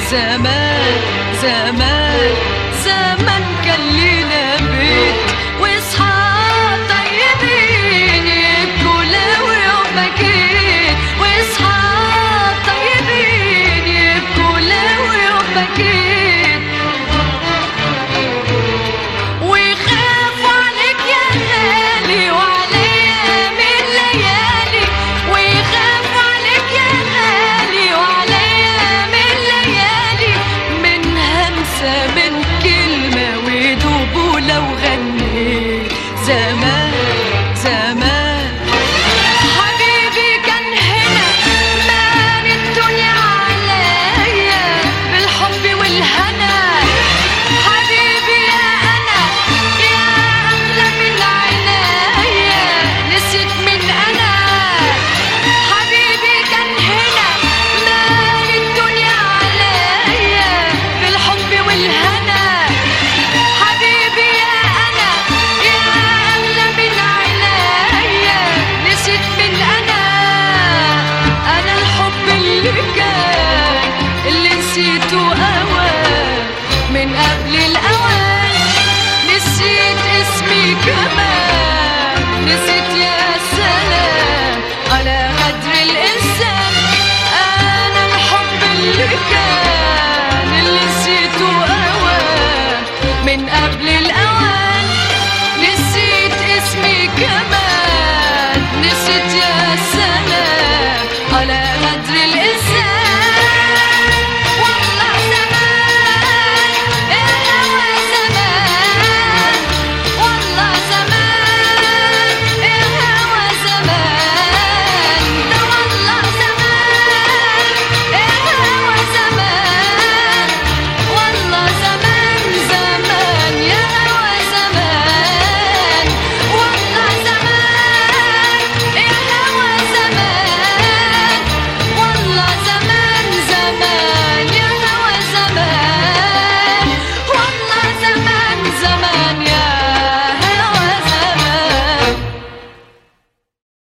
زمان زمان زمان كان لينا بيت واصحاب طيبين يبكوا لو يوم بكيت واصحاب طيبين يبكوا لو يوم بكيت ويخافوا عليك يا غالي وعليا من ليالي ويخافوا عليك يا غالي وعليا من ليالي من همسة من كلمة ويدوبوا لو غنيت زمان زمان حبيبي كان هنا مان الدنيا عليا بالحب والهنا حبيبي يا انا يا اغلى من عينيا نسيت من انا حبيبي كان هنا مان الدنيا عليا بالحب والهنا حبيبي يا انا يا اغلى من عينيا نسيت من انا انا الحب اللي كان اللي نسيته اوان من قبل الاوان نسيت اسمي كمان نسيت يا سلام على قدر الانسان انا الحب اللي كان اللي نسيته اوان من قبل الاوان نسيت اسمي كمان نسيت يا سلام على قدر الانسان